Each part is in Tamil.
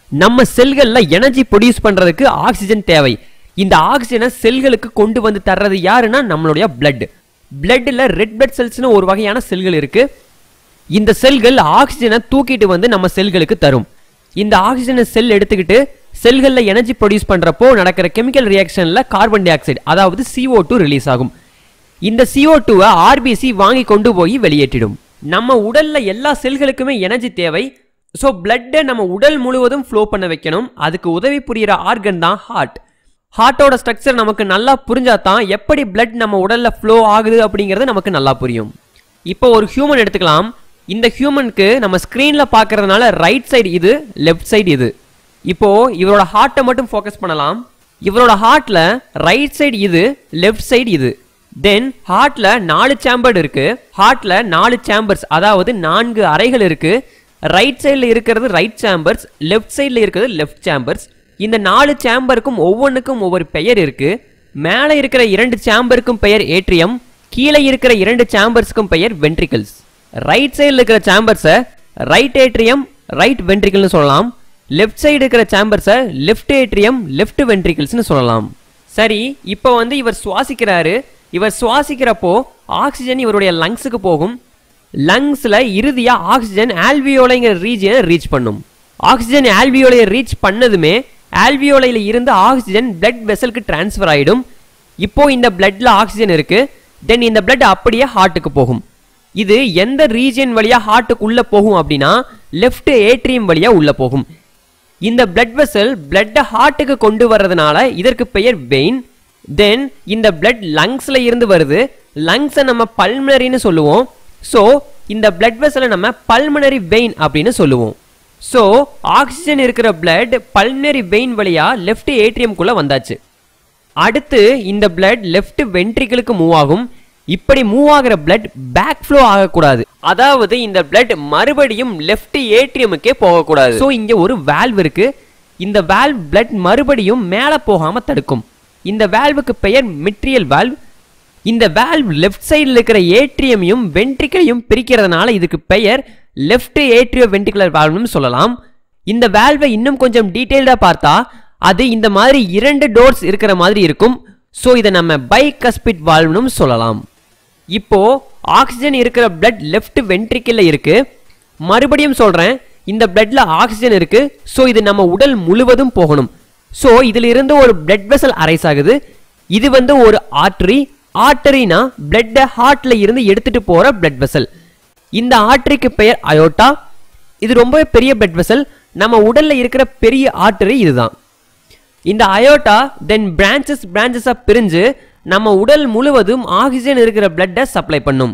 நம்ம செல்கள்ல எனர்ஜி ப்ரொடியூஸ் பண்றதுக்கு ஆக்சிஜன் தேவை இந்த ஆக்சிஜனை செல்களுக்கு கொண்டு வந்து தர்றது யாருன்னா நம்மளுடைய blood பிளட்ல ரெட் blood செல்ஸ்னு ஒரு வகையான செல்கள் இருக்கு இந்த செல்கள் ஆக்சிஜனை தூக்கிட்டு வந்து நம்ம செல்களுக்கு தரும் இந்த ஆக்சிஜனை செல் எடுத்துக்கிட்டு செல்கள்ல எனர்ஜி ப்ரொடியூஸ் பண்றப்போ நடக்கிற கெமிக்கல் ரியாக்ஷன்ல கார்பன் டை ஆக்சைடு அதாவது CO2 டூ ரிலீஸ் ஆகும் இந்த CO2 டூவை ஆர்பிசி வாங்கி கொண்டு போய் வெளியேற்றிடும் நம்ம உடல்ல எல்லா செல்களுக்குமே எனர்ஜி தேவை ஸோ பிளட்டை நம்ம உடல் முழுவதும் ஃப்ளோ பண்ண வைக்கணும் அதுக்கு உதவி புரியிற ஆர்கன் தான் ஹார்ட் ஹார்ட்டோட ஸ்ட்ரக்சர் நமக்கு நல்லா புரிஞ்சா தான் எப்படி blood நம்ம உடல்ல ஃப்ளோ ஆகுது அப்படிங்கிறது நமக்கு நல்லா புரியும் இப்போ ஒரு ஹியூமன் எடுத்துக்கலாம் இந்த ஹியூமனுக்கு நம்ம ஸ்க்ரீன்ல பார்க்கறதுனால ரைட் சைடு இது லெஃப்ட் சைடு இது இப்போ இவரோட ஹார்ட்டை மட்டும் ஃபோக்கஸ் பண்ணலாம் இவரோட ஹார்ட்ல ரைட் சைடு இது லெஃப்ட் சைடு இது தென் ஹார்ட்ல நாலு சேம்பர் இருக்கு ஹார்ட்ல நாலு சேம்பர்ஸ் அதாவது நான்கு அறைகள் இருக்கு ரைட் சைடில் இருக்கிறது ரைட் சேம்பர்ஸ் லெஃப்ட் சைடில் இருக்கிறது லெஃப்ட் சேம்பர்ஸ் இந்த நாலு சேம்பருக்கும் ஒவ்வொன்றுக்கும் ஒவ்வொரு பெயர் இருக்கு மேலே இருக்கிற இரண்டு சேம்பருக்கும் பெயர் ஏட்ரியம் கீழே இருக்கிற இரண்டு சேம்பர்ஸ்க்கும் பெயர் வென்ட்ரிகல்ஸ் ரைட் சைடில் இருக்கிற சேம்பர்ஸை ரைட் ஏட்ரியம் ரைட் வென்ட்ரிகல்னு சொல்லலாம் லெஃப்ட் சைடு இருக்கிற சேம்பர்ஸை லெஃப்ட் ஏட்ரியம் லெஃப்ட் வென்ட்ரிகல்ஸ்னு சொல்லலாம் சரி இப்போ வந்து இவர் சுவாசிக்கிறாரு இவர் சுவாசிக்கிறப்போ ஆக்சிஜன் இவருடைய லங்ஸுக்கு போகும் லங்ஸ்ல இறுதியா ஆக்சிஜன் ஆல்வியோலைங்கிற ரீஜியனை ரீச் பண்ணும் ஆக்சிஜன் ஆல்வியோலையை ரீச் பண்ணதுமே ஆல்வியோலையில இருந்து ஆக்சிஜன் பிளட் வெசலுக்கு டிரான்ஸ்ஃபர் ஆயிடும் இப்போ இந்த பிளட்ல ஆக்சிஜன் இருக்கு தென் இந்த பிளட் அப்படியே ஹார்ட்டுக்கு போகும் இது எந்த ரீஜியன் வழியா ஹார்ட்டுக்கு உள்ள போகும் அப்படின்னா லெஃப்ட் ஏட்ரியம் வழியா உள்ள போகும் இந்த பிளட் வெசல் பிளட்டை ஹார்ட்டுக்கு கொண்டு வர்றதுனால இதற்கு பெயர் வெயின் தென் இந்த பிளட் லங்ஸ்ல இருந்து வருது லங்ஸை நம்ம பல்மனரின்னு சொல்லுவோம் ஸோ இந்த பிளட் வெசலை நம்ம பல்மனரி வெயின் அப்படின்னு சொல்லுவோம் ஸோ ஆக்சிஜன் இருக்கிற பிளட் பல்மனரி வெயின் வழியா லெஃப்ட் ஏட்ரியம்குள்ள வந்தாச்சு அடுத்து இந்த பிளட் லெஃப்ட் வென்ட்ரிகளுக்கு மூவ் ஆகும் இப்படி மூவ் ஆகிற பிளட் பேக் ஃப்ளோ ஆகக்கூடாது அதாவது இந்த பிளட் மறுபடியும் லெஃப்ட் ஏட்ரியமுக்கே போகக்கூடாது ஸோ இங்க ஒரு வால்வ் இருக்கு இந்த வால்வ் பிளட் மறுபடியும் மேலே போகாம தடுக்கும் இந்த வால்வுக்கு பெயர் மிட்ரியல் வால்வ் இந்த வால்வ் லெஃப்ட் சைடில் இருக்கிற ஏட்ரியமையும் வென்ட்ரிக்கலையும் பிரிக்கிறதுனால இதுக்கு பெயர் லெஃப்ட் ஏட்ரியோ வென்ட்ரிகுலர் வால்வ்னு சொல்லலாம் இந்த வால்வை இன்னும் கொஞ்சம் டீட்டெயில்டாக பார்த்தா அது இந்த மாதிரி இரண்டு டோர்ஸ் இருக்கிற மாதிரி இருக்கும் ஸோ இதை நம்ம பைகஸ்பிட் வால்வ்னு சொல்லலாம் இப்போ ஆக்சிஜன் இருக்கிற பிளட் லெஃப்ட் வென்ட்ரிக்கில் இருக்கு மறுபடியும் சொல்றேன் இந்த பிளட்ல ஆக்சிஜன் இருக்கு ஸோ இது நம்ம உடல் முழுவதும் போகணும் ஸோ இதுல இருந்து ஒரு பிளட் வெசல் அரைஸ் ஆகுது இது வந்து ஒரு ஆர்டரி ஆர்டரினா பிளட்டை ஹார்ட்ல இருந்து எடுத்துட்டு போற பிளட் வெசல் இந்த ஆர்டரிக்கு பெயர் அயோட்டா இது ரொம்ப பெரிய பிளட் வெசல் நம்ம உடல்ல இருக்கிற பெரிய ஆர்டரி இதுதான் இந்த அயோட்டா தென் பிரான்ச்சஸ் பிரான்ச்சஸா பிரிஞ்சு நம்ம உடல் முழுவதும் ஆக்சிஜன் இருக்கிற பிளட்டை சப்ளை பண்ணும்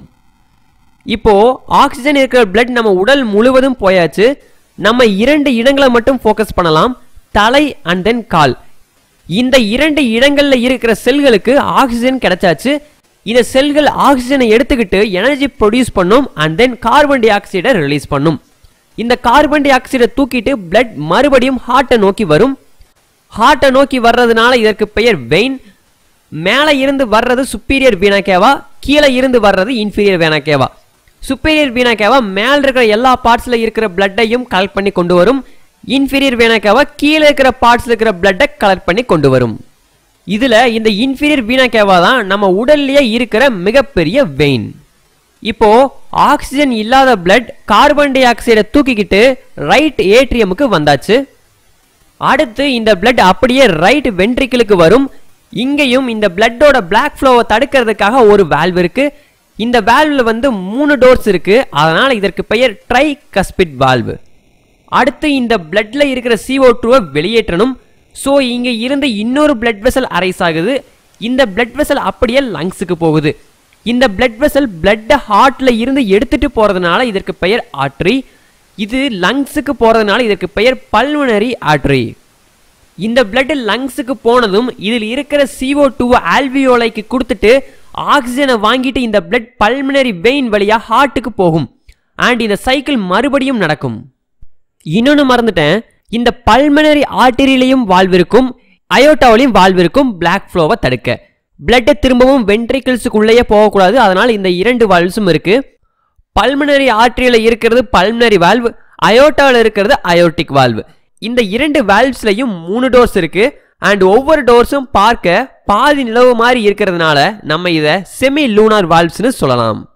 இப்போ ஆக்சிஜன் இருக்கிற பிளட் நம்ம உடல் முழுவதும் போயாச்சு நம்ம இரண்டு இடங்களை மட்டும் ஃபோக்கஸ் பண்ணலாம் தலை அண்ட் தென் கால் இந்த இரண்டு இடங்கள்ல இருக்கிற செல்களுக்கு ஆக்சிஜன் கிடைச்சாச்சு இந்த செல்கள் ஆக்சிஜனை எடுத்துக்கிட்டு எனர்ஜி ப்ரொடியூஸ் பண்ணும் அண்ட் தென் கார்பன் டை ஆக்சைடை ரிலீஸ் பண்ணும் இந்த கார்பன் டை ஆக்சைடை தூக்கிட்டு பிளட் மறுபடியும் ஹார்ட்டை நோக்கி வரும் ஹார்ட்டை நோக்கி வர்றதுனால இதற்கு பெயர் வெயின் மேலே இருந்து வர்றது சுப்பீரியர் வீணாக்கேவா கீழே இருந்து வர்றது இன்ஃபீரியர் வீணாக்கேவா சுப்பீரியர் வீணாக்கேவா மேல இருக்கிற எல்லா பார்ட்ஸ்ல இருக்கிற பிளட்டையும் கலெக்ட் பண்ணி கொண்டு வரும் இன்ஃபீரியர் வீணாக்கேவா கீழே இருக்கிற பார்ட்ஸ்ல இருக்கிற பிளட்டை கலெக்ட் பண்ணி கொண்டு வரும் இதுல இந்த இன்ஃபீரியர் வீணாக்கேவா தான் நம்ம உடல்லயே இருக்கிற மிகப்பெரிய வெயின் இப்போ ஆக்சிஜன் இல்லாத பிளட் கார்பன் டை ஆக்சைடை தூக்கிக்கிட்டு ரைட் ஏட்ரியமுக்கு வந்தாச்சு அடுத்து இந்த பிளட் அப்படியே ரைட் வென்ட்ரிக்கிளுக்கு வரும் இங்கேயும் இந்த பிளட்டோட பிளாக் ஃப்ளோவை தடுக்கிறதுக்காக ஒரு வால்வ் இருக்கு இந்த வால்வ்ல வந்து மூணு டோர்ஸ் இருக்கு அதனால இதற்கு பெயர் ட்ரை கஸ்பிட் வால்வு அடுத்து இந்த பிளட்ல இருக்கிற CO2 டூவை வெளியேற்றணும் ஸோ இங்க இருந்து இன்னொரு பிளட் வெசல் அரைஸ் ஆகுது இந்த பிளட் வெசல் அப்படியே லங்ஸுக்கு போகுது இந்த பிளட் வெசல் பிளட்டை ஹார்ட்ல இருந்து எடுத்துட்டு போறதுனால இதற்கு பெயர் ஆர்டரி இது லங்ஸுக்கு போறதுனால இதற்கு பெயர் பல்வனரி ஆர்டரி இந்த பிளட் லங்ஸுக்கு போனதும் இதில் இருக்கிற CO2 டூவை ஆல்வியோலைக்கு கொடுத்துட்டு ஆக்சிஜனை வாங்கிட்டு இந்த பிளட் பல்மினரி வெயின் வழியா ஹார்ட்டுக்கு போகும் அண்ட் இந்த சைக்கிள் மறுபடியும் நடக்கும் இன்னொன்று மறந்துட்டேன் இந்த பல்மனரி ஆர்டரியிலையும் வால்வு இருக்கும் அயோட்டாவிலையும் வால்வு இருக்கும் பிளாக் ஃப்ளோவை தடுக்க பிளட்டை திரும்பவும் வென்ட்ரிக்கிள்ஸுக்குள்ளேயே போகக்கூடாது அதனால இந்த இரண்டு வால்வ்ஸும் இருக்கு பல்மனரி ஆர்டரியில் இருக்கிறது பல்மனரி வால்வு அயோட்டாவில் இருக்கிறது அயோட்டிக் வால்வு இந்த இரண்டு வால்வ்ஸ்லையும் மூணு டோர்ஸ் இருக்கு அண்ட் ஒவ்வொரு டோர்ஸும் பார்க்க பாதி நிலவு மாதிரி இருக்கிறதுனால நம்ம இதை செமி லூனார் வால்வ்ஸ்னு சொல்லலாம்